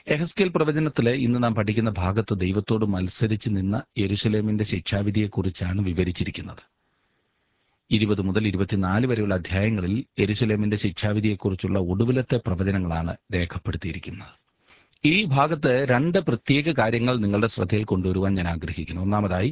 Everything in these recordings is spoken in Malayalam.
എഹസ്കേൽ പ്രവചനത്തിലെ ഇന്ന് നാം പഠിക്കുന്ന ഭാഗത്ത് ദൈവത്തോട് മത്സരിച്ച് നിന്ന യെരുശലേമിന്റെ ശിക്ഷാവിധിയെക്കുറിച്ചാണ് വിവരിച്ചിരിക്കുന്നത് ഇരുപത് മുതൽ ഇരുപത്തിനാല് വരെയുള്ള അധ്യായങ്ങളിൽ യെരുശലേമിന്റെ ശിക്ഷാവിധിയെക്കുറിച്ചുള്ള ഒടുവിലത്തെ പ്രവചനങ്ങളാണ് രേഖപ്പെടുത്തിയിരിക്കുന്നത് ഈ ഭാഗത്ത് രണ്ട് പ്രത്യേക കാര്യങ്ങൾ നിങ്ങളുടെ ശ്രദ്ധയിൽ കൊണ്ടുവരുവാൻ ഞാൻ ആഗ്രഹിക്കുന്നു ഒന്നാമതായി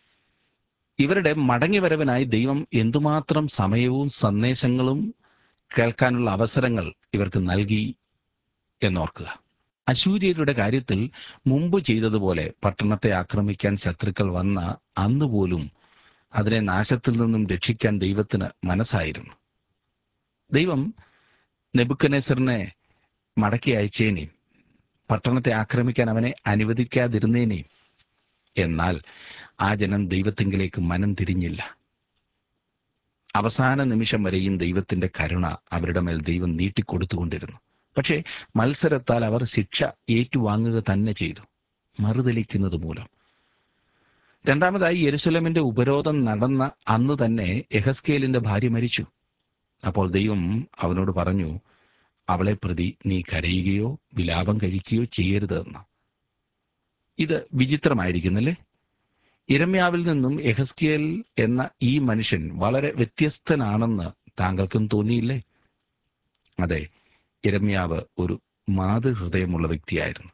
ഇവരുടെ മടങ്ങിവരവിനായി ദൈവം എന്തുമാത്രം സമയവും സന്ദേശങ്ങളും കേൾക്കാനുള്ള അവസരങ്ങൾ ഇവർക്ക് നൽകി എന്നോർക്കുക അശൂര്യരുടെ കാര്യത്തിൽ മുമ്പ് ചെയ്തതുപോലെ പട്ടണത്തെ ആക്രമിക്കാൻ ശത്രുക്കൾ വന്ന അന്നുപോലും അതിനെ നാശത്തിൽ നിന്നും രക്ഷിക്കാൻ ദൈവത്തിന് മനസ്സായിരുന്നു ദൈവം നെബുക്കനേസറിനെ മടക്കി അയച്ചേനെയും പട്ടണത്തെ ആക്രമിക്കാൻ അവനെ അനുവദിക്കാതിരുന്നേനെയും എന്നാൽ ആ ജനം ദൈവത്തിങ്കിലേക്ക് മനം തിരിഞ്ഞില്ല അവസാന നിമിഷം വരെയും ദൈവത്തിന്റെ കരുണ അവരുടെ മേൽ ദൈവം നീട്ടിക്കൊടുത്തുകൊണ്ടിരുന്നു പക്ഷേ മത്സരത്താൽ അവർ ശിക്ഷ ഏറ്റുവാങ്ങുക തന്നെ ചെയ്തു മറുതലിക്കുന്നത് മൂലം രണ്ടാമതായി യെരുസലമിന്റെ ഉപരോധം നടന്ന അന്ന് തന്നെ എഹസ്കേലിന്റെ ഭാര്യ മരിച്ചു അപ്പോൾ ദൈവം അവനോട് പറഞ്ഞു അവളെ പ്രതി നീ കരയുകയോ വിലാപം കഴിക്കുകയോ ചെയ്യരുത് എന്ന് ഇത് വിചിത്രമായിരിക്കുന്നല്ലേ ഇരമ്യാവിൽ നിന്നും എഹസ്കിയൽ എന്ന ഈ മനുഷ്യൻ വളരെ വ്യത്യസ്തനാണെന്ന് താങ്കൾക്കും തോന്നിയില്ലേ അതെ ഇരമ്യാവ് ഒരു മാതൃഹൃദയമുള്ള വ്യക്തിയായിരുന്നു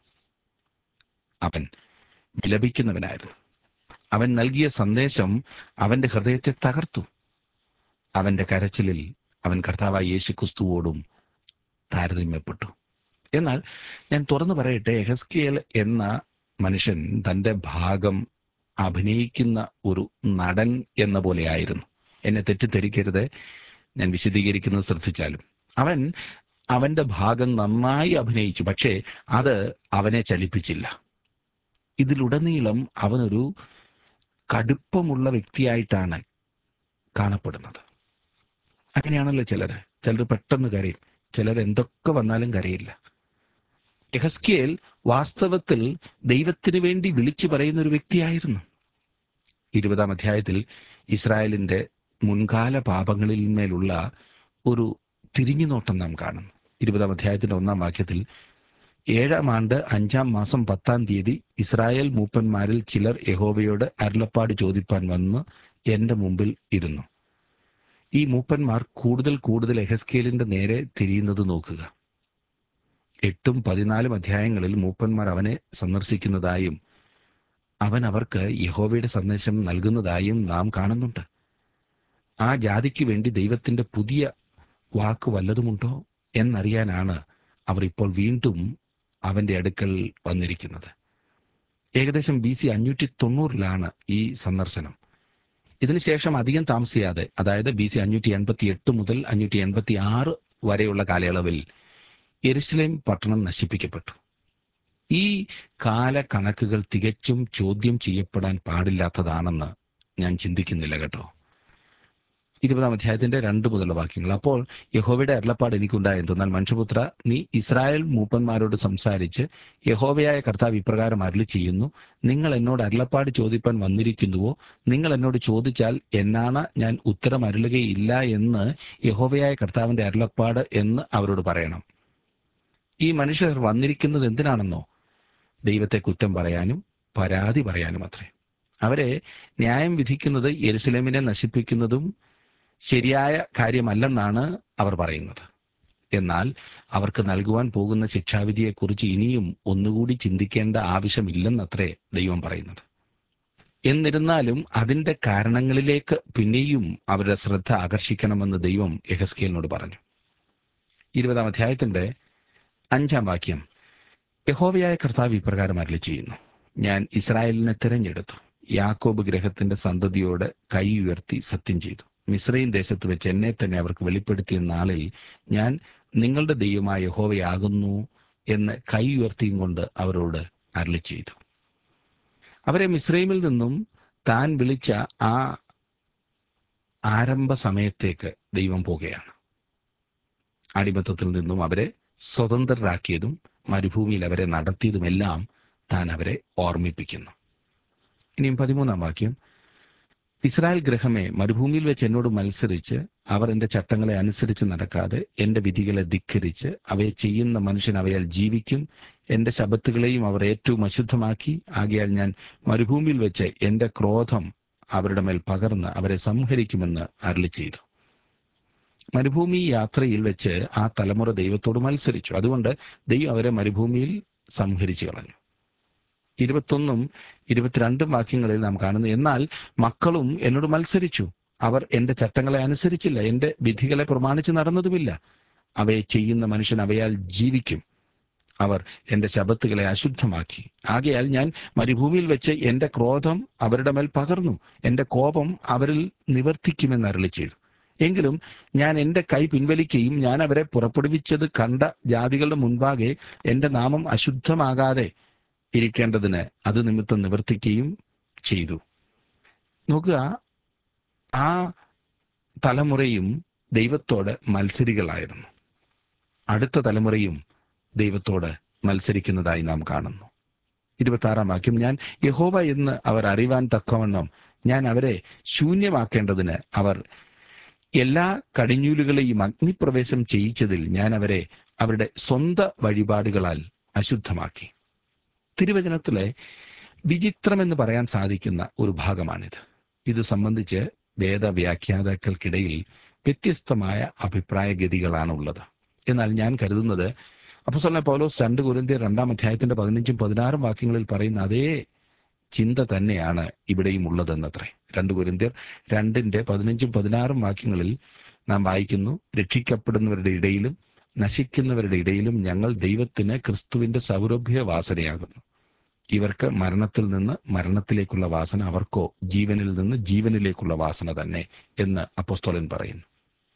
അവൻ വിലപിക്കുന്നവനായിരുന്നു അവൻ നൽകിയ സന്ദേശം അവന്റെ ഹൃദയത്തെ തകർത്തു അവന്റെ കരച്ചിലിൽ അവൻ കർത്താവായ യേശു ക്രിസ്തുവോടും താരതമ്യപ്പെട്ടു എന്നാൽ ഞാൻ തുറന്നു പറയട്ടെ എഹസ്കിയൽ എന്ന മനുഷ്യൻ തന്റെ ഭാഗം അഭിനയിക്കുന്ന ഒരു നടൻ എന്ന പോലെയായിരുന്നു എന്നെ തെറ്റിദ്ധരിക്കരുത് ഞാൻ വിശദീകരിക്കുന്നത് ശ്രദ്ധിച്ചാലും അവൻ അവന്റെ ഭാഗം നന്നായി അഭിനയിച്ചു പക്ഷേ അത് അവനെ ചലിപ്പിച്ചില്ല ഇതിലുടനീളം അവനൊരു കടുപ്പമുള്ള വ്യക്തിയായിട്ടാണ് കാണപ്പെടുന്നത് അങ്ങനെയാണല്ലോ ചിലര് ചിലർ പെട്ടെന്ന് കരയും ചിലർ എന്തൊക്കെ വന്നാലും കരയില്ല യഹസ്കിയേൽ വാസ്തവത്തിൽ ദൈവത്തിന് വേണ്ടി വിളിച്ചു പറയുന്ന ഒരു വ്യക്തിയായിരുന്നു ഇരുപതാം അധ്യായത്തിൽ ഇസ്രായേലിന്റെ മുൻകാല പാപങ്ങളിൽ മേലുള്ള ഒരു തിരിഞ്ഞുനോട്ടം നാം കാണുന്നു ഇരുപതാം അധ്യായത്തിന്റെ ഒന്നാം വാക്യത്തിൽ ഏഴാം ആണ്ട് അഞ്ചാം മാസം പത്താം തീയതി ഇസ്രായേൽ മൂപ്പന്മാരിൽ ചിലർ യഹോവയോട് അരുളപ്പാട് ചോദിപ്പാൻ വന്ന് എന്റെ മുമ്പിൽ ഇരുന്നു ഈ മൂപ്പന്മാർ കൂടുതൽ കൂടുതൽ എഹസ്കേലിന്റെ നേരെ തിരിയുന്നത് നോക്കുക എട്ടും പതിനാലും അധ്യായങ്ങളിൽ മൂപ്പന്മാർ അവനെ സന്ദർശിക്കുന്നതായും അവൻ അവർക്ക് യഹോവയുടെ സന്ദേശം നൽകുന്നതായും നാം കാണുന്നുണ്ട് ആ ജാതിക്ക് വേണ്ടി ദൈവത്തിന്റെ പുതിയ വാക്ക് വല്ലതുമുണ്ടോ എന്നറിയാനാണ് അവർ ഇപ്പോൾ വീണ്ടും അവന്റെ അടുക്കൽ വന്നിരിക്കുന്നത് ഏകദേശം ബി സി അഞ്ഞൂറ്റി തൊണ്ണൂറിലാണ് ഈ സന്ദർശനം ഇതിനുശേഷം അധികം താമസിയാതെ അതായത് ബി സി അഞ്ഞൂറ്റി എൺപത്തി എട്ട് മുതൽ അഞ്ഞൂറ്റി എൺപത്തി ആറ് വരെയുള്ള കാലയളവിൽ എരുസലേം പട്ടണം നശിപ്പിക്കപ്പെട്ടു ഈ കാലക്കണക്കുകൾ തികച്ചും ചോദ്യം ചെയ്യപ്പെടാൻ പാടില്ലാത്തതാണെന്ന് ഞാൻ ചിന്തിക്കുന്നില്ല കേട്ടോ ഇരുപതാം അധ്യായത്തിന്റെ രണ്ട് മുതലുള്ള വാക്യങ്ങൾ അപ്പോൾ യഹോവയുടെ അരുളപ്പാട് എനിക്കുണ്ടായി എന്തെന്നാൽ മനുഷ്യപുത്ര നീ ഇസ്രായേൽ മൂപ്പന്മാരോട് സംസാരിച്ച് യഹോവയായ കർത്താവ് ഇപ്രകാരം അരുളി ചെയ്യുന്നു നിങ്ങൾ എന്നോട് അരുളപ്പാട് ചോദിപ്പാൻ വന്നിരിക്കുന്നുവോ നിങ്ങൾ എന്നോട് ചോദിച്ചാൽ എന്നാണ് ഞാൻ ഉത്തരം അരുളുകയില്ല എന്ന് യഹോവയായ കർത്താവിന്റെ അരുളപ്പാട് എന്ന് അവരോട് പറയണം ഈ മനുഷ്യർ വന്നിരിക്കുന്നത് എന്തിനാണെന്നോ ദൈവത്തെ കുറ്റം പറയാനും പരാതി പറയാനും അത്രേ അവരെ ന്യായം വിധിക്കുന്നത് യെരുസലേമിനെ നശിപ്പിക്കുന്നതും ശരിയായ കാര്യമല്ലെന്നാണ് അവർ പറയുന്നത് എന്നാൽ അവർക്ക് നൽകുവാൻ പോകുന്ന ശിക്ഷാവിധിയെക്കുറിച്ച് ഇനിയും ഒന്നുകൂടി ചിന്തിക്കേണ്ട ആവശ്യമില്ലെന്നത്രേ ദൈവം പറയുന്നത് എന്നിരുന്നാലും അതിന്റെ കാരണങ്ങളിലേക്ക് പിന്നെയും അവരുടെ ശ്രദ്ധ ആകർഷിക്കണമെന്ന് ദൈവം യഹസ്കേലിനോട് പറഞ്ഞു ഇരുപതാം അധ്യായത്തിന്റെ അഞ്ചാം വാക്യം യഹോവയായ കർത്താവ് ഇപ്രകാരം അരളി ചെയ്യുന്നു ഞാൻ ഇസ്രായേലിനെ തിരഞ്ഞെടുത്തു യാക്കോബ് ഗ്രഹത്തിന്റെ സന്തതിയോട് കൈ ഉയർത്തി സത്യം ചെയ്തു മിശ്രയും ദേശത്ത് വെച്ച് എന്നെ തന്നെ അവർക്ക് വെളിപ്പെടുത്തിയ നാളിൽ ഞാൻ നിങ്ങളുടെ ദൈവമായ യഹോവയാകുന്നു എന്ന് കൈ ഉയർത്തിയും കൊണ്ട് അവരോട് അരളി ചെയ്തു അവരെ മിശ്രൈമിൽ നിന്നും താൻ വിളിച്ച ആ ആരംഭ സമയത്തേക്ക് ദൈവം പോകുകയാണ് അടിമത്തത്തിൽ നിന്നും അവരെ സ്വതന്ത്രരാക്കിയതും മരുഭൂമിയിൽ അവരെ നടത്തിയതുമെല്ലാം താൻ അവരെ ഓർമ്മിപ്പിക്കുന്നു ഇനിയും പതിമൂന്നാം വാക്യം ഇസ്രായേൽ ഗ്രഹമേ മരുഭൂമിയിൽ വെച്ച് എന്നോട് മത്സരിച്ച് അവർ എന്റെ ചട്ടങ്ങളെ അനുസരിച്ച് നടക്കാതെ എന്റെ വിധികളെ ധിക്കരിച്ച് അവയെ ചെയ്യുന്ന മനുഷ്യൻ അവയാൽ ജീവിക്കും എന്റെ ശബത്തുകളെയും അവർ ഏറ്റവും അശുദ്ധമാക്കി ആകയാൽ ഞാൻ മരുഭൂമിയിൽ വെച്ച് എന്റെ ക്രോധം അവരുടെ മേൽ പകർന്ന് അവരെ സംഹരിക്കുമെന്ന് അരളി ചെയ്തു മരുഭൂമി യാത്രയിൽ വെച്ച് ആ തലമുറ ദൈവത്തോട് മത്സരിച്ചു അതുകൊണ്ട് ദൈവം അവരെ മരുഭൂമിയിൽ സംഹരിച്ചു കളഞ്ഞു ഇരുപത്തൊന്നും ഇരുപത്തിരണ്ടും വാക്യങ്ങളിൽ നാം കാണുന്നു എന്നാൽ മക്കളും എന്നോട് മത്സരിച്ചു അവർ എന്റെ ചട്ടങ്ങളെ അനുസരിച്ചില്ല എന്റെ വിധികളെ പ്രമാണിച്ച് നടന്നതുമില്ല അവയെ ചെയ്യുന്ന മനുഷ്യൻ അവയാൽ ജീവിക്കും അവർ എന്റെ ശബത്തുകളെ അശുദ്ധമാക്കി ആകയാൽ ഞാൻ മരുഭൂമിയിൽ വെച്ച് എന്റെ ക്രോധം അവരുടെ മേൽ പകർന്നു എന്റെ കോപം അവരിൽ നിവർത്തിക്കുമെന്ന് അരളി ചെയ്തു എങ്കിലും ഞാൻ എന്റെ കൈ പിൻവലിക്കുകയും ഞാൻ അവരെ പുറപ്പെടുവിച്ചത് കണ്ട ജാതികളുടെ മുൻപാകെ എന്റെ നാമം അശുദ്ധമാകാതെ ഇരിക്കേണ്ടതിന് അത് നിമിത്തം നിവർത്തിക്കുകയും ചെയ്തു നോക്കുക ആ തലമുറയും ദൈവത്തോട് മത്സരികളായിരുന്നു അടുത്ത തലമുറയും ദൈവത്തോട് മത്സരിക്കുന്നതായി നാം കാണുന്നു ഇരുപത്തി വാക്യം ഞാൻ യഹോവ എന്ന് അവർ അറിവാൻ തക്കവണ്ണം ഞാൻ അവരെ ശൂന്യമാക്കേണ്ടതിന് അവർ എല്ലാ കടിഞ്ഞൂലുകളെയും അഗ്നിപ്രവേശം ചെയ്യിച്ചതിൽ ഞാൻ അവരെ അവരുടെ സ്വന്ത വഴിപാടുകളാൽ അശുദ്ധമാക്കി തിരുവചനത്തിലെ വിചിത്രമെന്ന് പറയാൻ സാധിക്കുന്ന ഒരു ഭാഗമാണിത് ഇത് സംബന്ധിച്ച് വേദവ്യാഖ്യാതാക്കൾക്കിടയിൽ വ്യത്യസ്തമായ അഭിപ്രായഗതികളാണുള്ളത് എന്നാൽ ഞാൻ കരുതുന്നത് അപ്പസ്വല പൗലോസ് രണ്ട് കുരിന്തിയർ രണ്ടാം അധ്യായത്തിന്റെ പതിനഞ്ചും പതിനാറും വാക്യങ്ങളിൽ പറയുന്ന അതേ ചിന്ത തന്നെയാണ് ഇവിടെയും ഉള്ളതെന്നത്രേ രണ്ട് കുരിന്തിയർ രണ്ടിന്റെ പതിനഞ്ചും പതിനാറും വാക്യങ്ങളിൽ നാം വായിക്കുന്നു രക്ഷിക്കപ്പെടുന്നവരുടെ ഇടയിലും നശിക്കുന്നവരുടെ ഇടയിലും ഞങ്ങൾ ദൈവത്തിന് ക്രിസ്തുവിന്റെ സൗരഭ്യ വാസനയാകുന്നു ഇവർക്ക് മരണത്തിൽ നിന്ന് മരണത്തിലേക്കുള്ള വാസന അവർക്കോ ജീവനിൽ നിന്ന് ജീവനിലേക്കുള്ള വാസന തന്നെ എന്ന് അപ്പോസ്തോലൻ പറയുന്നു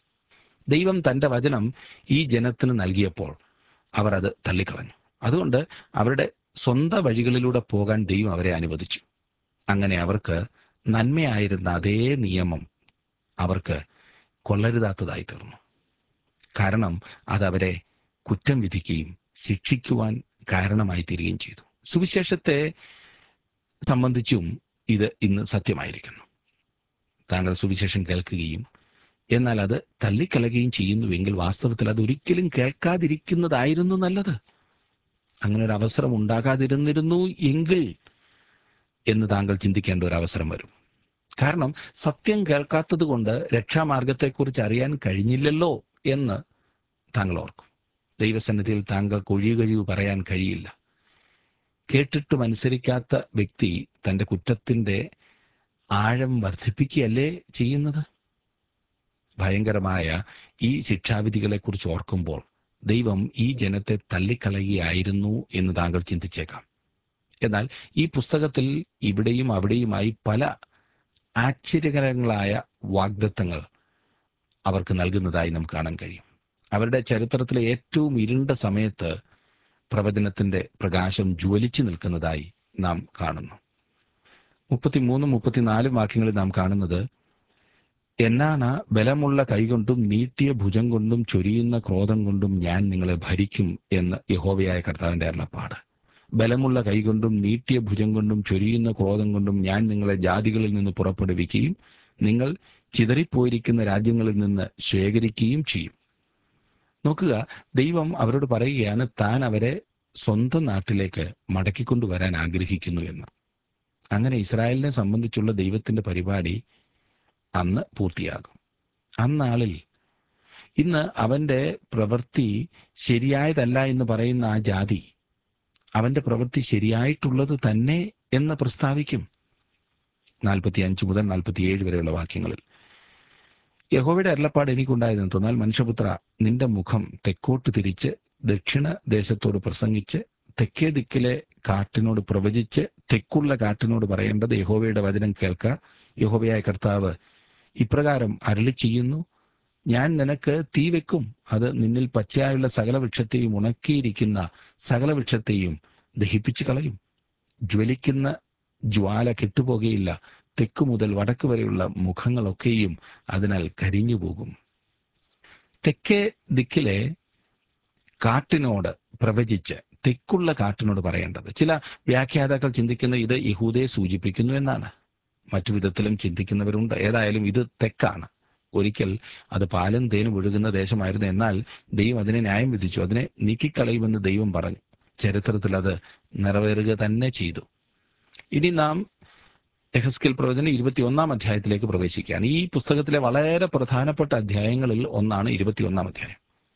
ദൈവം തന്റെ വചനം ഈ ജനത്തിന് നൽകിയപ്പോൾ അവർ അത് തള്ളിക്കളഞ്ഞു അതുകൊണ്ട് അവരുടെ സ്വന്തം വഴികളിലൂടെ പോകാൻ ദൈവം അവരെ അനുവദിച്ചു അങ്ങനെ അവർക്ക് നന്മയായിരുന്ന അതേ നിയമം അവർക്ക് കൊള്ളരുതാത്തതായി തീർന്നു കാരണം അത് അവരെ കുറ്റം വിധിക്കുകയും ശിക്ഷിക്കുവാൻ കാരണമായി തീരുകയും ചെയ്തു സുവിശേഷത്തെ സംബന്ധിച്ചും ഇത് ഇന്ന് സത്യമായിരിക്കുന്നു താങ്കൾ സുവിശേഷം കേൾക്കുകയും എന്നാൽ അത് തള്ളിക്കളയുകയും ചെയ്യുന്നുവെങ്കിൽ വാസ്തവത്തിൽ അത് ഒരിക്കലും കേൾക്കാതിരിക്കുന്നതായിരുന്നു നല്ലത് അങ്ങനെ ഒരു അവസരം ഉണ്ടാകാതിരുന്നിരുന്നു എങ്കിൽ എന്ന് താങ്കൾ ചിന്തിക്കേണ്ട ഒരു അവസരം വരും കാരണം സത്യം കേൾക്കാത്തത് കൊണ്ട് രക്ഷാമാർഗത്തെക്കുറിച്ച് അറിയാൻ കഴിഞ്ഞില്ലല്ലോ എന്ന് താങ്കൾ ഓർക്കും ദൈവസന്നിധിയിൽ താങ്കൾക്ക് ഒഴികഴിവ് പറയാൻ കഴിയില്ല കേട്ടിട്ടും അനുസരിക്കാത്ത വ്യക്തി തന്റെ കുറ്റത്തിന്റെ ആഴം വർദ്ധിപ്പിക്കുകയല്ലേ ചെയ്യുന്നത് ഭയങ്കരമായ ഈ ശിക്ഷാവിധികളെക്കുറിച്ച് ഓർക്കുമ്പോൾ ദൈവം ഈ ജനത്തെ തള്ളിക്കളയുകയായിരുന്നു എന്ന് താങ്കൾ ചിന്തിച്ചേക്കാം എന്നാൽ ഈ പുസ്തകത്തിൽ ഇവിടെയും അവിടെയുമായി പല ആശ്ചര്യകരങ്ങളായ വാഗ്ദത്തങ്ങൾ അവർക്ക് നൽകുന്നതായി നമുക്ക് കാണാൻ കഴിയും അവരുടെ ചരിത്രത്തിലെ ഏറ്റവും ഇരുണ്ട സമയത്ത് പ്രവചനത്തിന്റെ പ്രകാശം ജ്വലിച്ചു നിൽക്കുന്നതായി നാം കാണുന്നു മുപ്പത്തിമൂന്നും മുപ്പത്തിനാലും വാക്യങ്ങളിൽ നാം കാണുന്നത് എന്നാണ് ബലമുള്ള കൈകൊണ്ടും നീട്ടിയ ഭുജം കൊണ്ടും ചൊരിയുന്ന ക്രോധം കൊണ്ടും ഞാൻ നിങ്ങളെ ഭരിക്കും എന്ന് യഹോവയായ കർത്താവിന്റെ അരുളപ്പാട് ബലമുള്ള കൈകൊണ്ടും നീട്ടിയ ഭുജം കൊണ്ടും ചൊരിയുന്ന ക്രോധം കൊണ്ടും ഞാൻ നിങ്ങളെ ജാതികളിൽ നിന്ന് പുറപ്പെടുവിക്കുകയും നിങ്ങൾ ചിതറിപ്പോയിരിക്കുന്ന രാജ്യങ്ങളിൽ നിന്ന് ശേഖരിക്കുകയും ചെയ്യും നോക്കുക ദൈവം അവരോട് പറയുകയാണ് താൻ അവരെ സ്വന്തം നാട്ടിലേക്ക് മടക്കിക്കൊണ്ടുവരാൻ ആഗ്രഹിക്കുന്നു എന്ന് അങ്ങനെ ഇസ്രായേലിനെ സംബന്ധിച്ചുള്ള ദൈവത്തിന്റെ പരിപാടി അന്ന് പൂർത്തിയാകും അന്നാളിൽ ഇന്ന് അവന്റെ പ്രവൃത്തി ശരിയായതല്ല എന്ന് പറയുന്ന ആ ജാതി അവന്റെ പ്രവൃത്തി ശരിയായിട്ടുള്ളത് തന്നെ എന്ന് പ്രസ്താവിക്കും നാൽപ്പത്തി അഞ്ച് മുതൽ നാൽപ്പത്തിയേഴ് വരെയുള്ള വാക്യങ്ങളിൽ യഹോവയുടെ അരുളപ്പാട് എനിക്കുണ്ടായതെന്ന് തോന്നാൽ മനുഷ്യപുത്ര നിന്റെ മുഖം തെക്കോട്ട് തിരിച്ച് ദക്ഷിണ ദേശത്തോട് പ്രസംഗിച്ച് തെക്കേ ദിക്കിലെ കാട്ടിനോട് പ്രവചിച്ച് തെക്കുള്ള കാട്ടിനോട് പറയേണ്ടത് യഹോവയുടെ വചനം കേൾക്ക യഹോവയായ കർത്താവ് ഇപ്രകാരം അരളി ചെയ്യുന്നു ഞാൻ നിനക്ക് തീ വെക്കും അത് നിന്നിൽ പച്ചയായുള്ള സകല വൃക്ഷത്തെയും ഉണക്കിയിരിക്കുന്ന സകല വൃക്ഷത്തെയും ദഹിപ്പിച്ചു കളയും ജ്വലിക്കുന്ന ജ്വാല കെട്ടുപോകുകയില്ല തെക്കു മുതൽ വടക്ക് വരെയുള്ള മുഖങ്ങളൊക്കെയും അതിനാൽ കരിഞ്ഞു പോകും തെക്കേ ദിക്കിലെ കാട്ടിനോട് പ്രവചിച്ച് തെക്കുള്ള കാട്ടിനോട് പറയേണ്ടത് ചില വ്യാഖ്യാതാക്കൾ ചിന്തിക്കുന്ന ഇത് യഹൂദയെ സൂചിപ്പിക്കുന്നു എന്നാണ് മറ്റു വിധത്തിലും ചിന്തിക്കുന്നവരുണ്ട് ഏതായാലും ഇത് തെക്കാണ് ഒരിക്കൽ അത് പാലും തേനും ഒഴുകുന്ന ദേശമായിരുന്നു എന്നാൽ ദൈവം അതിനെ ന്യായം വിധിച്ചു അതിനെ നീക്കിക്കളയുമെന്ന് ദൈവം പറഞ്ഞു ചരിത്രത്തിൽ അത് നിറവേറുക തന്നെ ചെയ്തു ഇനി നാം എഹസ്കേൽ പ്രവചനം ഇരുപത്തിയൊന്നാം അധ്യായത്തിലേക്ക് പ്രവേശിക്കുകയാണ് ഈ പുസ്തകത്തിലെ വളരെ പ്രധാനപ്പെട്ട അധ്യായങ്ങളിൽ ഒന്നാണ് ഇരുപത്തിയൊന്നാം അധ്യായം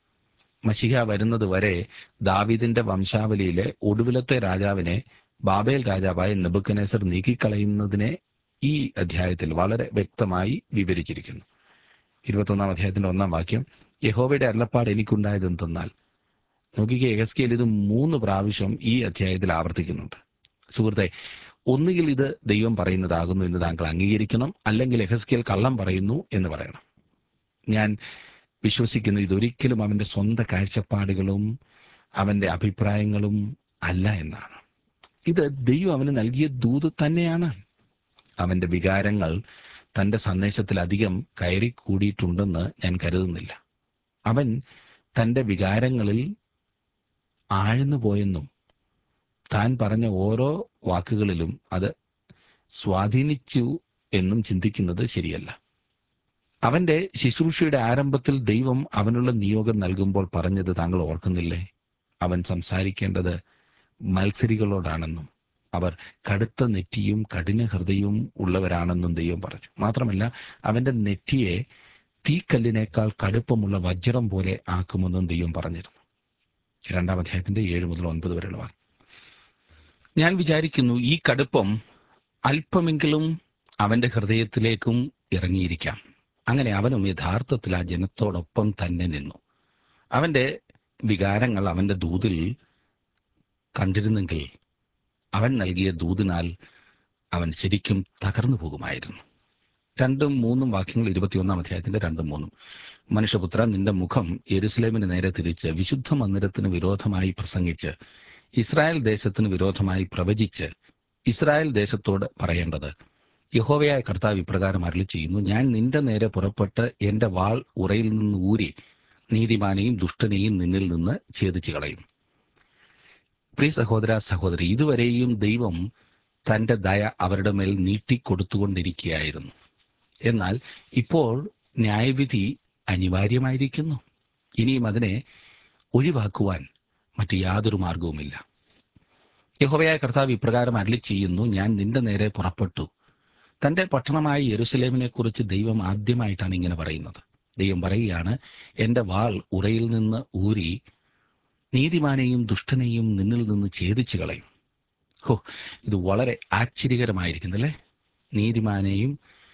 മഷിഹ വരുന്നത് വരെ ദാവീദിന്റെ വംശാവലിയിലെ ഒടുവിലത്തെ രാജാവിനെ ബാബേൽ രാജാവായ നെബുക്കനേസർ നീക്കിക്കളയുന്നതിനെ ഈ അധ്യായത്തിൽ വളരെ വ്യക്തമായി വിവരിച്ചിരിക്കുന്നു ഇരുപത്തൊന്നാം അധ്യായത്തിന്റെ ഒന്നാം വാക്യം യഹോവയുടെ അരുളപ്പാട് എനിക്കുണ്ടായത് എന്തെന്നാൽ നോക്കിക്കേ എഹസ്കേൽ ഇത് മൂന്ന് പ്രാവശ്യം ഈ അധ്യായത്തിൽ ആവർത്തിക്കുന്നുണ്ട് സുഹൃത്തെ ഒന്നുകിൽ ഇത് ദൈവം പറയുന്നതാകുന്നു എന്ന് താങ്കൾ അംഗീകരിക്കണം അല്ലെങ്കിൽ എഹസ്കേൽ കള്ളം പറയുന്നു എന്ന് പറയണം ഞാൻ വിശ്വസിക്കുന്നു ഇതൊരിക്കലും അവന്റെ സ്വന്തം കാഴ്ചപ്പാടുകളും അവന്റെ അഭിപ്രായങ്ങളും അല്ല എന്നാണ് ഇത് ദൈവം അവന് നൽകിയ ദൂത് തന്നെയാണ് അവന്റെ വികാരങ്ങൾ തന്റെ സന്ദേശത്തിൽ അധികം കയറി കൂടിയിട്ടുണ്ടെന്ന് ഞാൻ കരുതുന്നില്ല അവൻ തന്റെ വികാരങ്ങളിൽ ആഴ്ന്നു പോയെന്നും താൻ പറഞ്ഞ ഓരോ വാക്കുകളിലും അത് സ്വാധീനിച്ചു എന്നും ചിന്തിക്കുന്നത് ശരിയല്ല അവന്റെ ശുശ്രൂഷയുടെ ആരംഭത്തിൽ ദൈവം അവനുള്ള നിയോഗം നൽകുമ്പോൾ പറഞ്ഞത് താങ്കൾ ഓർക്കുന്നില്ലേ അവൻ സംസാരിക്കേണ്ടത് മത്സരികളോടാണെന്നും അവർ കടുത്ത നെറ്റിയും കഠിന ഹൃദയവും ഉള്ളവരാണെന്നും ദൈവം പറഞ്ഞു മാത്രമല്ല അവന്റെ നെറ്റിയെ തീക്കല്ലിനേക്കാൾ കടുപ്പമുള്ള വജ്രം പോലെ ആക്കുമെന്നും ദൈവം പറഞ്ഞിരുന്നു രണ്ടാം അധ്യായത്തിന്റെ ഏഴ് മുതൽ ഒൻപത് വരെയുള്ള വാക്യം ഞാൻ വിചാരിക്കുന്നു ഈ കടുപ്പം അല്പമെങ്കിലും അവന്റെ ഹൃദയത്തിലേക്കും ഇറങ്ങിയിരിക്കാം അങ്ങനെ അവനും യഥാർത്ഥത്തിൽ ആ ജനത്തോടൊപ്പം തന്നെ നിന്നു അവന്റെ വികാരങ്ങൾ അവന്റെ ദൂതിൽ കണ്ടിരുന്നെങ്കിൽ അവൻ നൽകിയ ദൂതിനാൽ അവൻ ശരിക്കും തകർന്നു പോകുമായിരുന്നു രണ്ടും മൂന്നും വാക്യങ്ങൾ ഇരുപത്തിയൊന്നാം അധ്യായത്തിന്റെ രണ്ടും മൂന്നും മനുഷ്യപുത്ര നിന്റെ മുഖം യെരുസലേമിന് നേരെ തിരിച്ച് വിശുദ്ധ മന്ദിരത്തിന് വിരോധമായി പ്രസംഗിച്ച് ഇസ്രായേൽ ദേശത്തിന് വിരോധമായി പ്രവചിച്ച് ഇസ്രായേൽ ദേശത്തോട് പറയേണ്ടത് യഹോവയായ കർത്താവ് ഇപ്രകാരം അരളി ചെയ്യുന്നു ഞാൻ നിന്റെ നേരെ പുറപ്പെട്ട് എന്റെ വാൾ ഉറയിൽ നിന്ന് ഊരി നീതിമാനെയും ദുഷ്ടനെയും നിന്നിൽ നിന്ന് ഛേദിച്ചു കളയും പ്രിയ സഹോദര സഹോദരി ഇതുവരെയും ദൈവം തന്റെ ദയ അവരുടെ മേൽ നീട്ടിക്കൊടുത്തുകൊണ്ടിരിക്കുകയായിരുന്നു എന്നാൽ ഇപ്പോൾ ന്യായവിധി അനിവാര്യമായിരിക്കുന്നു ഇനിയും അതിനെ ഒഴിവാക്കുവാൻ മറ്റു യാതൊരു മാർഗവുമില്ല യഹോവയായ കർത്താവ് ഇപ്രകാരം അരളി ചെയ്യുന്നു ഞാൻ നിന്റെ നേരെ പുറപ്പെട്ടു തന്റെ പട്ടണമായ യെരുസലേമിനെ കുറിച്ച് ദൈവം ആദ്യമായിട്ടാണ് ഇങ്ങനെ പറയുന്നത് ദൈവം പറയുകയാണ് എന്റെ വാൾ ഉറയിൽ നിന്ന് ഊരി നീതിമാനെയും ദുഷ്ടനെയും നിന്നിൽ നിന്ന് ഛേദിച്ചു കളയും ഹോ ഇത് വളരെ ആശ്ചര്യകരമായിരിക്കുന്നല്ലേ നീതിമാനെയും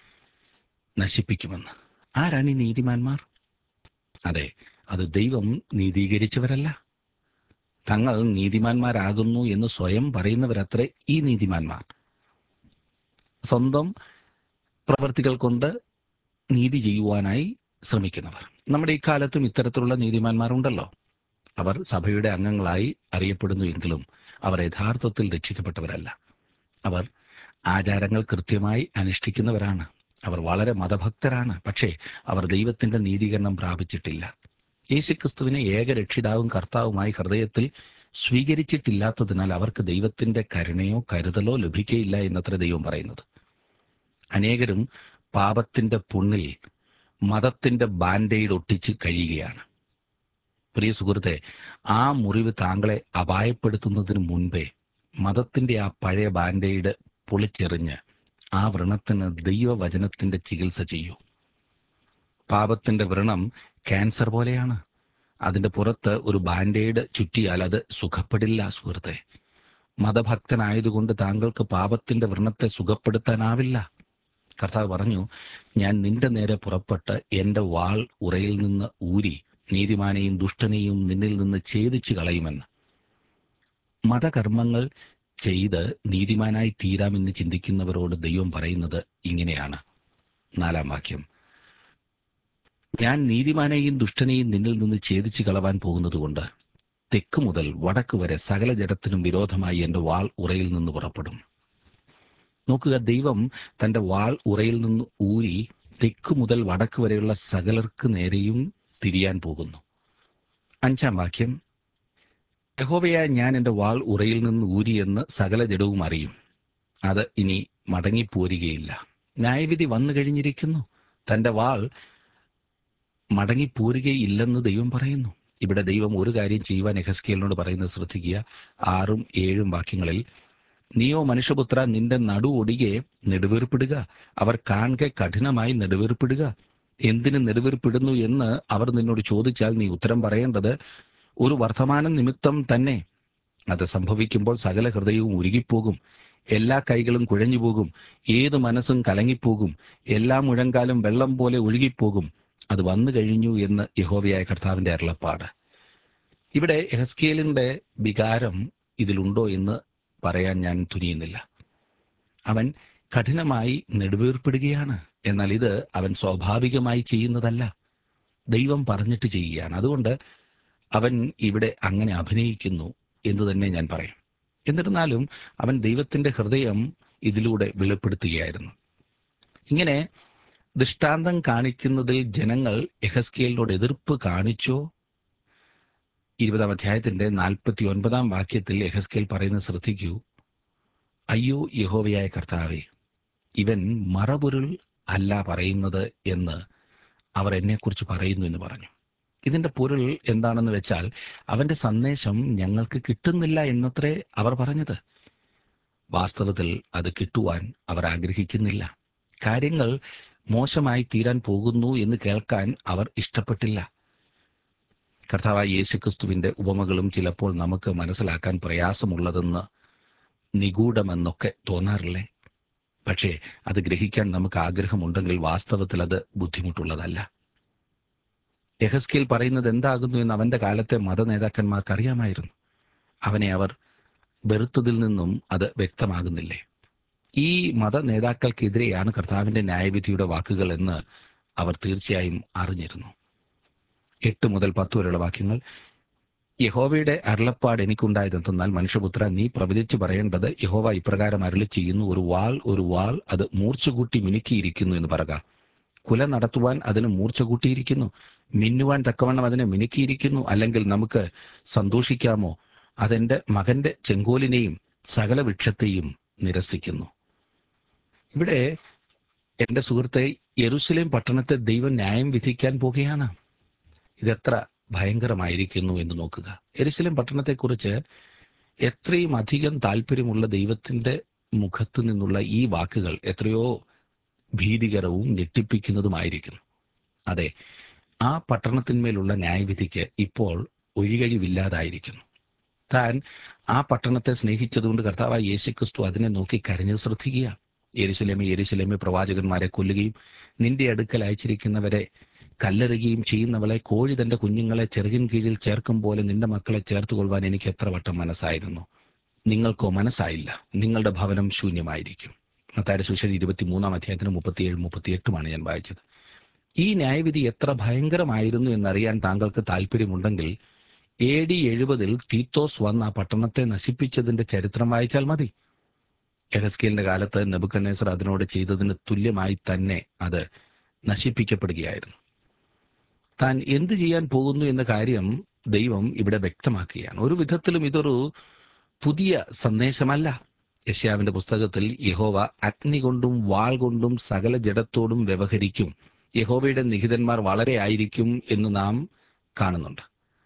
നശിപ്പിക്കുമെന്ന് ആരാണ് ഈ നീതിമാന്മാർ അതെ അത് ദൈവം നീതീകരിച്ചവരല്ല തങ്ങൾ നീതിമാന്മാരാകുന്നു എന്ന് സ്വയം പറയുന്നവരത്രേ ഈ നീതിമാന്മാർ സ്വന്തം പ്രവർത്തികൾ കൊണ്ട് നീതി ചെയ്യുവാനായി ശ്രമിക്കുന്നവർ നമ്മുടെ ഇക്കാലത്തും ഇത്തരത്തിലുള്ള നീതിമാന്മാരുണ്ടല്ലോ അവർ സഭയുടെ അംഗങ്ങളായി അറിയപ്പെടുന്നു എങ്കിലും അവർ യഥാർത്ഥത്തിൽ രക്ഷിക്കപ്പെട്ടവരല്ല അവർ ആചാരങ്ങൾ കൃത്യമായി അനുഷ്ഠിക്കുന്നവരാണ് അവർ വളരെ മതഭക്തരാണ് പക്ഷേ അവർ ദൈവത്തിന്റെ നീതീകരണം പ്രാപിച്ചിട്ടില്ല യേശുക്രിസ്തുവിനെ ഏക രക്ഷിതാവും കർത്താവുമായി ഹൃദയത്തിൽ സ്വീകരിച്ചിട്ടില്ലാത്തതിനാൽ അവർക്ക് ദൈവത്തിന്റെ കരുണയോ കരുതലോ ലഭിക്കയില്ല എന്നത്ര ദൈവം പറയുന്നത് അനേകരും പാപത്തിന്റെ പുണ്ണിൽ മതത്തിന്റെ ബാൻഡേഡ് ഒട്ടിച്ച് കഴിയുകയാണ് പ്രിയ സുഹൃത്തെ ആ മുറിവ് താങ്കളെ അപായപ്പെടുത്തുന്നതിന് മുൻപേ മതത്തിന്റെ ആ പഴയ ബാൻഡേഡ് പൊളിച്ചെറിഞ്ഞ് ആ വ്രണത്തിന് ദൈവവചനത്തിന്റെ ചികിത്സ ചെയ്യൂ പാപത്തിന്റെ വ്രണം ക്യാൻസർ പോലെയാണ് അതിന്റെ പുറത്ത് ഒരു ബാൻഡേഡ് ചുറ്റിയാൽ അത് സുഖപ്പെടില്ല സുഹൃത്തെ മതഭക്തനായതുകൊണ്ട് താങ്കൾക്ക് പാപത്തിന്റെ വ്രണത്തെ സുഖപ്പെടുത്താനാവില്ല കർത്താവ് പറഞ്ഞു ഞാൻ നിന്റെ നേരെ പുറപ്പെട്ട് എന്റെ വാൾ ഉറയിൽ നിന്ന് ഊരി നീതിമാനെയും ദുഷ്ടനെയും നിന്നിൽ നിന്ന് ഛേദിച്ചു കളയുമെന്ന് മതകർമ്മങ്ങൾ ചെയ്ത് നീതിമാനായി തീരാമെന്ന് ചിന്തിക്കുന്നവരോട് ദൈവം പറയുന്നത് ഇങ്ങനെയാണ് നാലാം വാക്യം ഞാൻ നീതിമാനെയും ദുഷ്ടനെയും നിന്നിൽ നിന്ന് ഛേദിച്ചു കളവാൻ പോകുന്നതുകൊണ്ട് തെക്ക് മുതൽ വടക്ക് വരെ സകല ജഡത്തിനും വിരോധമായി എന്റെ വാൾ ഉറയിൽ നിന്ന് പുറപ്പെടും നോക്കുക ദൈവം തന്റെ വാൾ ഉറയിൽ നിന്ന് ഊരി തെക്ക് മുതൽ വടക്ക് വരെയുള്ള സകലർക്ക് നേരെയും തിരിയാൻ പോകുന്നു അഞ്ചാം വാക്യം യഹോവയായ ഞാൻ എന്റെ വാൾ ഉറയിൽ നിന്ന് ഊരിയെന്ന് സകല ജഡവും അറിയും അത് ഇനി മടങ്ങിപ്പോരുകയില്ല ന്യായവിധി വന്നു കഴിഞ്ഞിരിക്കുന്നു തന്റെ വാൾ മടങ്ങിപ്പോരുകയില്ലെന്ന് ദൈവം പറയുന്നു ഇവിടെ ദൈവം ഒരു കാര്യം ചെയ്യുവാൻ എഹസ്കേലിനോട് പറയുന്നത് ശ്രദ്ധിക്കുക ആറും ഏഴും വാക്യങ്ങളിൽ നീയോ മനുഷ്യപുത്ര നിന്റെ നടു ഒടികെ നെടുവേർപ്പിടുക അവർ കാണെ കഠിനമായി നെടുവേർപ്പിടുക എന്തിന് നെടുവേർപ്പിടുന്നു എന്ന് അവർ നിന്നോട് ചോദിച്ചാൽ നീ ഉത്തരം പറയേണ്ടത് ഒരു വർത്തമാനം നിമിത്തം തന്നെ അത് സംഭവിക്കുമ്പോൾ സകല ഹൃദയവും ഉരുകിപ്പോകും എല്ലാ കൈകളും കുഴഞ്ഞുപോകും ഏത് മനസ്സും കലങ്ങിപ്പോകും എല്ലാ മുഴങ്കാലും വെള്ളം പോലെ ഒഴുകിപ്പോകും അത് വന്നു കഴിഞ്ഞു എന്ന് യഹോവയായ കർത്താവിന്റെ അരുളപ്പാട് ഇവിടെ എഹസ്കേലിന്റെ വികാരം ഇതിലുണ്ടോ എന്ന് പറയാൻ ഞാൻ തുനിയുന്നില്ല അവൻ കഠിനമായി നെടുവീർപ്പിടുകയാണ് എന്നാൽ ഇത് അവൻ സ്വാഭാവികമായി ചെയ്യുന്നതല്ല ദൈവം പറഞ്ഞിട്ട് ചെയ്യുകയാണ് അതുകൊണ്ട് അവൻ ഇവിടെ അങ്ങനെ അഭിനയിക്കുന്നു എന്ന് തന്നെ ഞാൻ പറയും എന്നിരുന്നാലും അവൻ ദൈവത്തിന്റെ ഹൃദയം ഇതിലൂടെ വെളിപ്പെടുത്തുകയായിരുന്നു ഇങ്ങനെ ദൃഷ്ടാന്തം കാണിക്കുന്നതിൽ ജനങ്ങൾ എഹസ്കേലിനോട് എതിർപ്പ് കാണിച്ചോ ഇരുപതാം അധ്യായത്തിന്റെ നാൽപ്പത്തി ഒൻപതാം വാക്യത്തിൽ എഹസ്കേൽ പറയുന്നത് ശ്രദ്ധിക്കൂ അയ്യോ യഹോവയായ കർത്താവെ ഇവൻ മറപൊരുൾ അല്ല പറയുന്നത് എന്ന് അവർ എന്നെക്കുറിച്ച് പറയുന്നു എന്ന് പറഞ്ഞു ഇതിന്റെ പൊരുൾ എന്താണെന്ന് വെച്ചാൽ അവന്റെ സന്ദേശം ഞങ്ങൾക്ക് കിട്ടുന്നില്ല എന്നത്രേ അവർ പറഞ്ഞത് വാസ്തവത്തിൽ അത് കിട്ടുവാൻ അവർ ആഗ്രഹിക്കുന്നില്ല കാര്യങ്ങൾ മോശമായി തീരാൻ പോകുന്നു എന്ന് കേൾക്കാൻ അവർ ഇഷ്ടപ്പെട്ടില്ല കർത്താവായ യേശുക്രിസ്തുവിന്റെ ഉപമകളും ചിലപ്പോൾ നമുക്ക് മനസ്സിലാക്കാൻ പ്രയാസമുള്ളതെന്ന് നിഗൂഢമെന്നൊക്കെ തോന്നാറില്ലേ പക്ഷേ അത് ഗ്രഹിക്കാൻ നമുക്ക് ആഗ്രഹമുണ്ടെങ്കിൽ വാസ്തവത്തിൽ അത് ബുദ്ധിമുട്ടുള്ളതല്ല യഹസ്കേൽ പറയുന്നത് എന്താകുന്നു എന്ന് അവന്റെ കാലത്തെ മത നേതാക്കന്മാർക്ക് അറിയാമായിരുന്നു അവനെ അവർ വെറുത്തതിൽ നിന്നും അത് വ്യക്തമാകുന്നില്ലേ ഈ മത നേതാക്കൾക്കെതിരെയാണ് കർത്താവിന്റെ ന്യായവിധിയുടെ വാക്കുകൾ എന്ന് അവർ തീർച്ചയായും അറിഞ്ഞിരുന്നു എട്ട് മുതൽ പത്ത് വരെയുള്ള വാക്യങ്ങൾ യഹോവയുടെ അരുളപ്പാട് എനിക്കുണ്ടായതെന്തെന്നാൽ മനുഷ്യപുത്ര നീ പ്രവചിച്ചു പറയേണ്ടത് യഹോവ ഇപ്രകാരം അരുളി ചെയ്യുന്നു ഒരു വാൾ ഒരു വാൾ അത് മൂർച്ചകൂട്ടി മിനുക്കിയിരിക്കുന്നു എന്ന് പറക കുല നടത്തുവാൻ അതിന് മൂർച്ച കൂട്ടിയിരിക്കുന്നു മിന്നുവാൻ തക്കവണ്ണം അതിനെ മിനുക്കിയിരിക്കുന്നു അല്ലെങ്കിൽ നമുക്ക് സന്തോഷിക്കാമോ അതെന്റെ മകന്റെ ചെങ്കോലിനെയും സകല വൃക്ഷത്തെയും നിരസിക്കുന്നു ഇവിടെ എന്റെ സുഹൃത്തെ യെരുസലേം പട്ടണത്തെ ദൈവം ന്യായം വിധിക്കാൻ പോകുകയാണ് ഇതെത്ര ഭയങ്കരമായിരിക്കുന്നു എന്ന് നോക്കുക എരുസലേം പട്ടണത്തെക്കുറിച്ച് എത്രയും അധികം താല്പര്യമുള്ള ദൈവത്തിന്റെ മുഖത്തു നിന്നുള്ള ഈ വാക്കുകൾ എത്രയോ ഭീതികരവും ഞെട്ടിപ്പിക്കുന്നതുമായിരിക്കുന്നു അതെ ആ പട്ടണത്തിന്മേലുള്ള ന്യായവിധിക്ക് ഇപ്പോൾ ഒഴികഴിവില്ലാതായിരിക്കുന്നു താൻ ആ പട്ടണത്തെ സ്നേഹിച്ചതുകൊണ്ട് കർത്താവായ യേശുക്രിസ്തു അതിനെ നോക്കി കരഞ്ഞു ശ്രദ്ധിക്കുക യെരുശലേമെ യെരുശലേമെ പ്രവാചകന്മാരെ കൊല്ലുകയും നിന്റെ അടുക്കൽ അയച്ചിരിക്കുന്നവരെ കല്ലെറുകയും ചെയ്യുന്നവളെ കോഴി തന്റെ കുഞ്ഞുങ്ങളെ ചെറുകിൻ കീഴിൽ ചേർക്കും പോലെ നിന്റെ മക്കളെ ചേർത്തുകൊള്ളുവാൻ എനിക്ക് എത്ര വട്ടം മനസ്സായിരുന്നു നിങ്ങൾക്കോ മനസ്സായില്ല നിങ്ങളുടെ ഭവനം ശൂന്യമായിരിക്കും മത്തായുടെ സുശേഷ ഇരുപത്തിമൂന്നാം അധ്യായത്തിന് മുപ്പത്തിയേഴ് മുപ്പത്തിയെട്ടുമാണ് ഞാൻ വായിച്ചത് ഈ ന്യായവിധി എത്ര ഭയങ്കരമായിരുന്നു എന്നറിയാൻ താങ്കൾക്ക് താല്പര്യമുണ്ടെങ്കിൽ എ ഡി എഴുപതിൽ തീത്തോസ് വന്ന് ആ പട്ടണത്തെ നശിപ്പിച്ചതിന്റെ ചരിത്രം വായിച്ചാൽ മതി എഹസ്കേലിന്റെ കാലത്ത് നെബുക്കനേസർ അതിനോട് ചെയ്തതിന് തുല്യമായി തന്നെ അത് നശിപ്പിക്കപ്പെടുകയായിരുന്നു താൻ എന്തു ചെയ്യാൻ പോകുന്നു എന്ന കാര്യം ദൈവം ഇവിടെ വ്യക്തമാക്കുകയാണ് ഒരു വിധത്തിലും ഇതൊരു പുതിയ സന്ദേശമല്ല യശ്യാവിന്റെ പുസ്തകത്തിൽ യഹോവ അഗ്നി കൊണ്ടും വാൾ കൊണ്ടും സകല ജഡത്തോടും വ്യവഹരിക്കും യഹോവയുടെ നിഹിതന്മാർ വളരെ ആയിരിക്കും എന്ന് നാം കാണുന്നുണ്ട്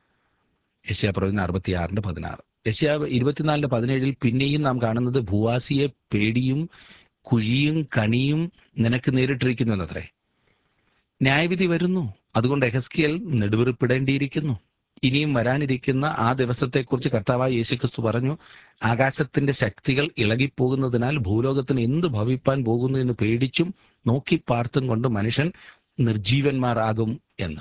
യശ്യാ പ്രവചന അറുപത്തിയാറിന്റെ പതിനാറ് യശ്യാവ് ഇരുപത്തിനാലിന്റെ പതിനേഴിൽ പിന്നെയും നാം കാണുന്നത് ഭൂവാസിയെ പേടിയും കുഴിയും കണിയും നിനക്ക് നേരിട്ടിരിക്കുന്നു എന്നത്രേ ന്യായവിധി വരുന്നു അതുകൊണ്ട് എഹസ്കിയൽ നെടുവെറുപ്പിടേണ്ടിയിരിക്കുന്നു ഇനിയും വരാനിരിക്കുന്ന ആ ദിവസത്തെക്കുറിച്ച് കർത്താവായ യേശുക്രിസ്തു പറഞ്ഞു ആകാശത്തിന്റെ ശക്തികൾ ഇളകിപ്പോകുന്നതിനാൽ ഭൂലോകത്തിന് എന്ത് ഭവിപ്പാൻ പോകുന്നു എന്ന് പേടിച്ചും നോക്കി പാർത്തും കൊണ്ട് മനുഷ്യൻ നിർജീവന്മാരാകും എന്ന്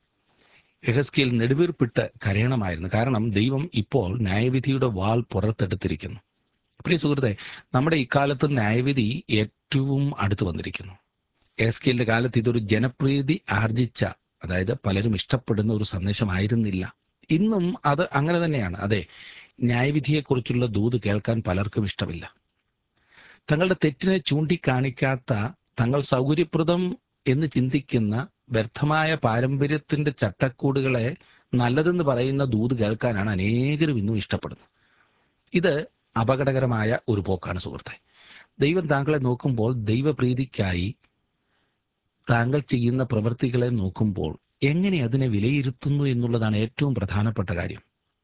എഹസ്കിയൽ നെടുവീർപ്പിട്ട് കരയണമായിരുന്നു കാരണം ദൈവം ഇപ്പോൾ ന്യായവിധിയുടെ വാൾ പുറത്തെടുത്തിരിക്കുന്നു പ്രിയ സുഹൃത്തെ നമ്മുടെ ഇക്കാലത്ത് ന്യായവിധി ഏറ്റവും അടുത്തു വന്നിരിക്കുന്നു എസ്കേലിന്റെ കാലത്ത് ഇതൊരു ജനപ്രീതി ആർജിച്ച അതായത് പലരും ഇഷ്ടപ്പെടുന്ന ഒരു സന്ദേശമായിരുന്നില്ല ഇന്നും അത് അങ്ങനെ തന്നെയാണ് അതെ ന്യായവിധിയെക്കുറിച്ചുള്ള ദൂത് കേൾക്കാൻ പലർക്കും ഇഷ്ടമില്ല തങ്ങളുടെ തെറ്റിനെ ചൂണ്ടിക്കാണിക്കാത്ത തങ്ങൾ സൗകര്യപ്രദം എന്ന് ചിന്തിക്കുന്ന വ്യർത്ഥമായ പാരമ്പര്യത്തിന്റെ ചട്ടക്കൂടുകളെ നല്ലതെന്ന് പറയുന്ന ദൂത് കേൾക്കാനാണ് അനേകരും ഇന്നും ഇഷ്ടപ്പെടുന്നത് ഇത് അപകടകരമായ ഒരു പോക്കാണ് സുഹൃത്തെ ദൈവം താങ്കളെ നോക്കുമ്പോൾ ദൈവപ്രീതിക്കായി താങ്കൾ ചെയ്യുന്ന പ്രവൃത്തികളെ നോക്കുമ്പോൾ എങ്ങനെ അതിനെ വിലയിരുത്തുന്നു എന്നുള്ളതാണ് ഏറ്റവും പ്രധാനപ്പെട്ട കാര്യം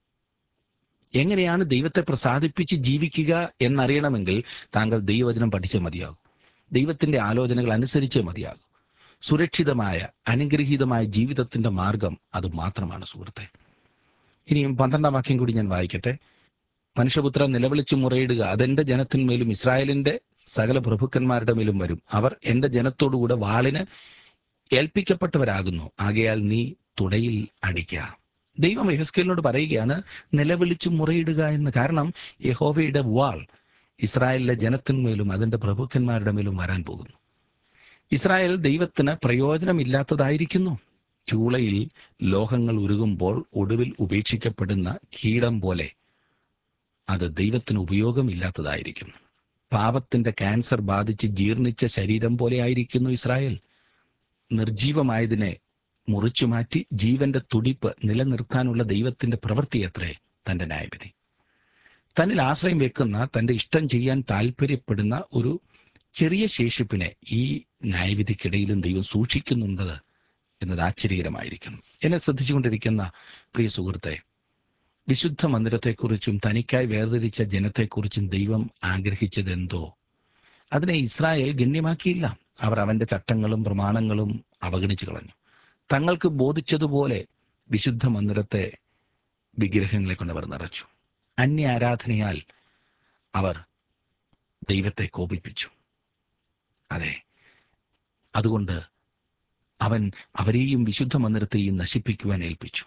എങ്ങനെയാണ് ദൈവത്തെ പ്രസാദിപ്പിച്ച് ജീവിക്കുക എന്നറിയണമെങ്കിൽ താങ്കൾ ദൈവവചനം പഠിച്ചേ മതിയാകും ദൈവത്തിന്റെ ആലോചനകൾ അനുസരിച്ചേ മതിയാകും സുരക്ഷിതമായ അനുഗ്രഹീതമായ ജീവിതത്തിന്റെ മാർഗം അത് മാത്രമാണ് സുഹൃത്തെ ഇനിയും പന്ത്രണ്ടാം വാക്യം കൂടി ഞാൻ വായിക്കട്ടെ മനുഷ്യപുത്ര നിലവിളിച്ചു മുറയിടുക അതെന്റെ ജനത്തിന്മേലും ഇസ്രായേലിന്റെ സകല പ്രഭുക്കന്മാരുടെ മേലും വരും അവർ എന്റെ ജനത്തോടുകൂടെ വാളിന് ഏൽപ്പിക്കപ്പെട്ടവരാകുന്നു ആകയാൽ നീ തുടയിൽ അടിക്കുക ദൈവം യഹസ്കേലിനോട് പറയുകയാണ് നിലവിളിച്ചു മുറയിടുക എന്ന് കാരണം യഹോവയുടെ വാൾ ഇസ്രായേലിലെ ജനത്തിന്മേലും അതിന്റെ പ്രഭുക്കന്മാരുടെ മേലും വരാൻ പോകുന്നു ഇസ്രായേൽ ദൈവത്തിന് പ്രയോജനമില്ലാത്തതായിരിക്കുന്നു ചൂളയിൽ ലോഹങ്ങൾ ഉരുകുമ്പോൾ ഒടുവിൽ ഉപേക്ഷിക്കപ്പെടുന്ന കീടം പോലെ അത് ദൈവത്തിന് ഉപയോഗമില്ലാത്തതായിരിക്കുന്നു പാപത്തിന്റെ ക്യാൻസർ ബാധിച്ച് ജീർണിച്ച ശരീരം പോലെ ആയിരിക്കുന്നു ഇസ്രായേൽ നിർജീവമായതിനെ മുറിച്ചു മാറ്റി ജീവന്റെ തുടിപ്പ് നിലനിർത്താനുള്ള ദൈവത്തിന്റെ പ്രവൃത്തിയത്രേ തന്റെ ന്യായവിധി തന്നിൽ ആശ്രയം വെക്കുന്ന തന്റെ ഇഷ്ടം ചെയ്യാൻ താല്പര്യപ്പെടുന്ന ഒരു ചെറിയ ശേഷിപ്പിനെ ഈ ന്യായവിധിക്കിടയിലും ദൈവം സൂക്ഷിക്കുന്നുണ്ട് എന്നത് ആശ്ചര്യകരമായിരിക്കണം എന്നെ ശ്രദ്ധിച്ചുകൊണ്ടിരിക്കുന്ന പ്രിയ സുഹൃത്തെ വിശുദ്ധ മന്ദിരത്തെക്കുറിച്ചും തനിക്കായി വേർതിരിച്ച ജനത്തെക്കുറിച്ചും ദൈവം ആഗ്രഹിച്ചതെന്തോ അതിനെ ഇസ്രായേൽ ഗണ്യമാക്കിയില്ല അവർ അവന്റെ ചട്ടങ്ങളും പ്രമാണങ്ങളും അവഗണിച്ചു കളഞ്ഞു തങ്ങൾക്ക് ബോധിച്ചതുപോലെ വിശുദ്ധ മന്ദിരത്തെ വിഗ്രഹങ്ങളെ കൊണ്ട് അവർ നിറച്ചു അന്യ ആരാധനയാൽ അവർ ദൈവത്തെ കോപിപ്പിച്ചു അതെ അതുകൊണ്ട് അവൻ അവരെയും വിശുദ്ധ മന്ദിരത്തെയും നശിപ്പിക്കുവാൻ ഏൽപ്പിച്ചു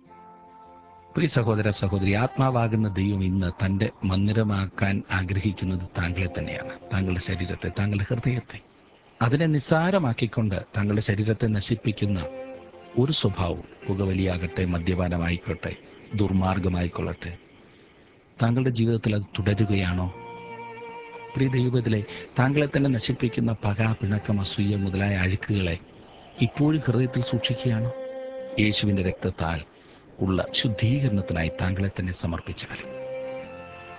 പ്രിയ സഹോദര സഹോദരി ആത്മാവാകുന്ന ദൈവം ഇന്ന് തന്റെ മന്ദിരമാക്കാൻ ആഗ്രഹിക്കുന്നത് താങ്കളെ തന്നെയാണ് താങ്കളുടെ ശരീരത്തെ താങ്കളുടെ ഹൃദയത്തെ അതിനെ നിസ്സാരമാക്കിക്കൊണ്ട് താങ്കളുടെ ശരീരത്തെ നശിപ്പിക്കുന്ന ഒരു സ്വഭാവവും പുകവലിയാകട്ടെ മദ്യപാനമായിക്കോട്ടെ ദുർമാർഗമായിക്കൊള്ളട്ടെ താങ്കളുടെ ജീവിതത്തിൽ അത് തുടരുകയാണോ പ്രിയ ദൈവത്തിലെ താങ്കളെ തന്നെ നശിപ്പിക്കുന്ന പക പിണക്കം അസൂയ മുതലായ അഴുക്കുകളെ ഇപ്പോഴും ഹൃദയത്തിൽ സൂക്ഷിക്കുകയാണോ യേശുവിന്റെ രക്തത്താൽ ഉള്ള ശുദ്ധീകരണത്തിനായി താങ്കളെ തന്നെ സമർപ്പിച്ചാലും